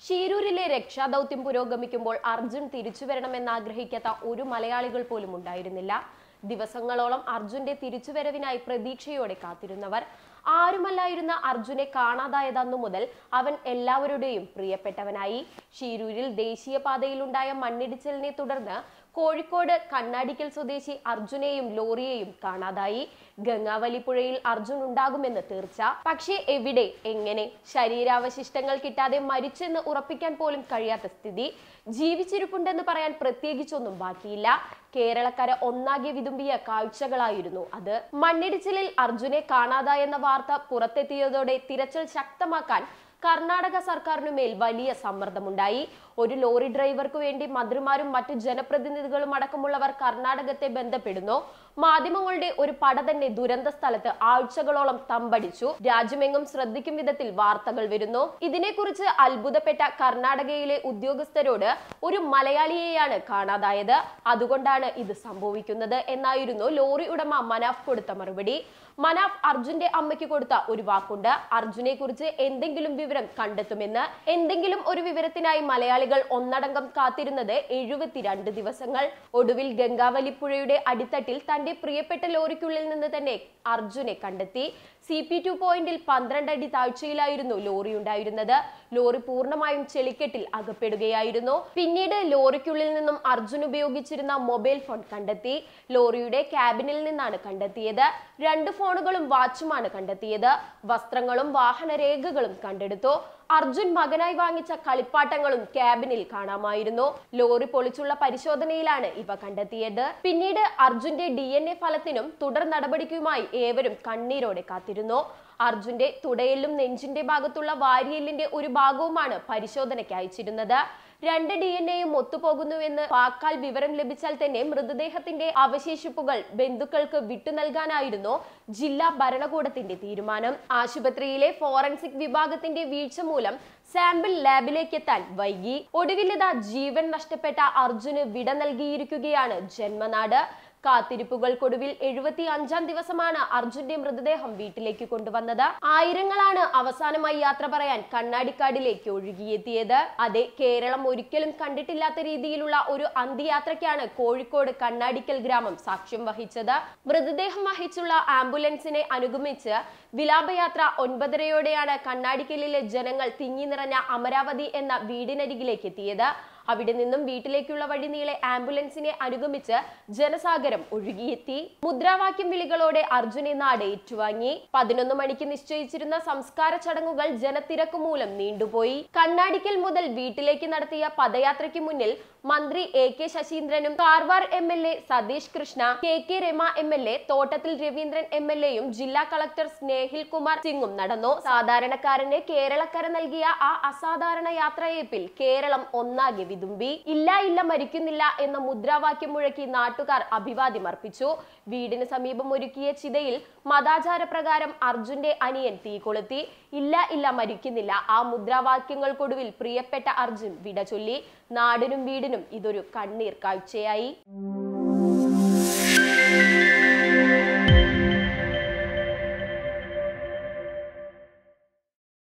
ഷീരൂരിലെ രക്ഷാദൗത്യം പുരോഗമിക്കുമ്പോൾ അർജുൻ തിരിച്ചു വരണമെന്ന് ആഗ്രഹിക്കാത്ത ഒരു മലയാളികൾ പോലും ഉണ്ടായിരുന്നില്ല ദിവസങ്ങളോളം അർജുന്റെ തിരിച്ചുവരവിനായി പ്രതീക്ഷയോടെ കാത്തിരുന്നവർ ആരുമല്ലായിരുന്ന അർജുനെ കാണാതായതന്നു മുതൽ അവൻ എല്ലാവരുടെയും പ്രിയപ്പെട്ടവനായി ഷീരൂരിൽ ദേശീയപാതയിലുണ്ടായ മണ്ണിടിച്ചിലിനെ തുടർന്ന് കോഴിക്കോട് കണ്ണാടിക്കൽ സ്വദേശി അർജുനെയും ലോറിയെയും കാണാതായി ഗംഗാവലി പുഴയിൽ അർജുൻ ഉണ്ടാകുമെന്ന് തീർച്ച പക്ഷേ എവിടെ എങ്ങനെ ശരീരാവശിഷ്ടങ്ങൾ കിട്ടാതെ മരിച്ചെന്ന് ഉറപ്പിക്കാൻ പോലും കഴിയാത്ത സ്ഥിതി ജീവിച്ചിരിപ്പുണ്ടെന്ന് പറയാൻ പ്രത്യേകിച്ചൊന്നും ബാക്കിയില്ല കേരളക്കര ഒന്നാകെ വിതുമ്പിയ കാഴ്ചകളായിരുന്നു അത് മണ്ണിടിച്ചിലിൽ അർജുനെ കാണാതായെന്ന വാർത്ത പുറത്തെത്തിയതോടെ തിരച്ചിൽ ശക്തമാക്കാൻ കർണാടക സർക്കാരിനു മേൽ വലിയ സമ്മർദ്ദമുണ്ടായി ഒരു ലോറി ഡ്രൈവർക്ക് വേണ്ടി മന്ത്രിമാരും മറ്റു ജനപ്രതിനിധികളും അടക്കമുള്ളവർ കർണാടകത്തെ ബന്ധപ്പെടുന്നു മാധ്യമങ്ങളുടെ ഒരു പട തന്നെ ദുരന്ത സ്ഥലത്ത് ആഴ്ചകളോളം തമ്പടിച്ചു രാജ്യമെങ്ങും ശ്രദ്ധിക്കും വിധത്തിൽ വാർത്തകൾ വരുന്നു ഇതിനെക്കുറിച്ച് അത്ഭുതപ്പെട്ട കർണാടകയിലെ ഉദ്യോഗസ്ഥരോട് ഒരു മലയാളിയെയാണ് കാണാതായത് അതുകൊണ്ടാണ് ഇത് സംഭവിക്കുന്നത് എന്നായിരുന്നു ലോറി ഉടമ മനാഫ് കൊടുത്ത മറുപടി മനാഫ് അർജുന്റെ അമ്മയ്ക്ക് കൊടുത്ത ഒരു വാക്കുണ്ട് അർജുനെ കുറിച്ച് എന്തെങ്കിലും വിവരം കണ്ടെത്തുമെന്ന് എന്തെങ്കിലും ഒരു വിവരത്തിനായി മലയാളികൾ ഒന്നടങ്കം കാത്തിരുന്നത് എഴുപത്തിരണ്ട് ദിവസങ്ങൾ ഒടുവിൽ ഗംഗാവലി പുഴയുടെ അടിത്തട്ടിൽ തന്റെ പ്രിയപ്പെട്ട ലോറിക്കുള്ളിൽ നിന്ന് തന്നെ അർജുനെ കണ്ടെത്തി സി പി ടു പോയിന്റിൽ പന്ത്രണ്ട് അടി താഴ്ചയിലായിരുന്നു ലോറി ഉണ്ടായിരുന്നത് ലോറി പൂർണ്ണമായും ചെളിക്കെട്ടിൽ അകപ്പെടുകയായിരുന്നു പിന്നീട് ലോറിക്കുള്ളിൽ നിന്നും അർജുൻ ഉപയോഗിച്ചിരുന്ന മൊബൈൽ ഫോൺ കണ്ടെത്തി ലോറിയുടെ ക്യാബിനിൽ നിന്നാണ് കണ്ടെത്തിയത് രണ്ട് ഫോണുകളും വാച്ചുമാണ് കണ്ടെത്തിയത് വസ്ത്രങ്ങളും വാഹനരേഖകളും കണ്ടെടുത്തു അർജുൻ മകനായി വാങ്ങിച്ച കളിപ്പാട്ടങ്ങളും ക്യാബിനിൽ കാണാമായിരുന്നു ലോറി പൊളിച്ചുള്ള പരിശോധനയിലാണ് ഇവ കണ്ടെത്തിയത് പിന്നീട് അർജുന്റെ ഡി എൻ എ ഫലത്തിനും തുടർ നടപടിക്കുമായി ഏവരും കണ്ണീരോടെ കാത്തിരുന്നു അർജുന്റെ തുടയെല്ലും നെഞ്ചിന്റെ ഭാഗത്തുള്ള വാരിയെല്ലിന്റെ ഒരു ഭാഗവുമാണ് പരിശോധനയ്ക്ക് അയച്ചിരുന്നത് രണ്ട് ഡി എൻ എയും ഒത്തുപോകുന്നുവെന്ന് വാക്കാൽ വിവരം ലഭിച്ചാൽ തന്നെ മൃതദേഹത്തിന്റെ അവശേഷിപ്പുകൾ ബന്ധുക്കൾക്ക് വിട്ടു നൽകാനായിരുന്നു ജില്ലാ ഭരണകൂടത്തിന്റെ തീരുമാനം ആശുപത്രിയിലെ ഫോറൻസിക് വിഭാഗത്തിന്റെ വീഴ്ച മൂലം സാമ്പിൾ ലാബിലേക്ക് എത്താൻ വൈകി ഒടുവിലിതാ ജീവൻ നഷ്ടപ്പെട്ട അർജുന് വിട നൽകിയിരിക്കുകയാണ് ജന്മനാട് കാത്തിരിപ്പുകൾക്കൊടുവിൽ എഴുപത്തി അഞ്ചാം ദിവസമാണ് അർജുന്റെ മൃതദേഹം വീട്ടിലേക്ക് കൊണ്ടുവന്നത് ആയിരങ്ങളാണ് അവസാനമായി യാത്ര പറയാൻ കണ്ണാടിക്കാടിലേക്ക് ഒഴുകിയെത്തിയത് അതെ കേരളം ഒരിക്കലും കണ്ടിട്ടില്ലാത്ത രീതിയിലുള്ള ഒരു അന്ത്യയാത്രയ്ക്കാണ് കോഴിക്കോട് കണ്ണാടിക്കൽ ഗ്രാമം സാക്ഷ്യം വഹിച്ചത് മൃതദേഹം വഹിച്ചുള്ള ആംബുലൻസിനെ അനുഗമിച്ച് വിലാപയാത്ര ഒൻപതരയോടെയാണ് കണ്ണാടിക്കലിലെ ജനങ്ങൾ തിങ്ങി നിറഞ്ഞ അമരാവതി എന്ന വീടിനരികിലേക്ക് എത്തിയത് അവിടെ നിന്നും വീട്ടിലേക്കുള്ള വഴി നീളെ ആംബുലൻസിനെ അനുഗമിച്ച് ജനസാഗരം ഒഴുകിയെത്തി മുദ്രാവാക്യം വിളികളോടെ അർജുനെ നാട് ഏറ്റുവാങ്ങി പതിനൊന്ന് മണിക്ക് നിശ്ചയിച്ചിരുന്ന സംസ്കാര ചടങ്ങുകൾ ജനത്തിരക്ക് മൂലം നീണ്ടുപോയി കണ്ണാടിക്കൽ മുതൽ വീട്ടിലേക്ക് നടത്തിയ പദയാത്രയ്ക്ക് മുന്നിൽ മന്ത്രി എ കെ ശശീന്ദ്രനും Karwar M L A Satish Krishna K K Rama M L A Thottathil Raveendran M L എയും ജില്ലാ കളക്ടർ സ്നേഹിൽ കുമാർ സിംഗും നടന്നു സാധാരണക്കാരന് കേരളക്കര നൽകിയ ആ അസാധാരണ യാത്രയപ്പിൽ കേരളം ഒന്നാകെ വിതുമ്പി ഇല്ല ഇല്ല മരിക്കുന്നില്ല എന്ന മുദ്രാവാക്യം മുഴക്കി നാട്ടുകാർ അഭിവാദ്യം അർപ്പിച്ചു വീടിന് സമീപം ഒരുക്കിയ ചിതയിൽ മതാചാര പ്രകാരം അർജുന്റെ അനിയൻ തീ കൊളുത്തി ഇല്ല ഇല്ല മരിക്കുന്നില്ല ആ മുദ്രാവാക്യങ്ങൾക്കൊടുവിൽ പ്രിയപ്പെട്ട അർജുൻ വിട ചൊല്ലി നാടിനും വീടിനും ഇതൊരു കണ്ണീർ കാഴ്ചയായി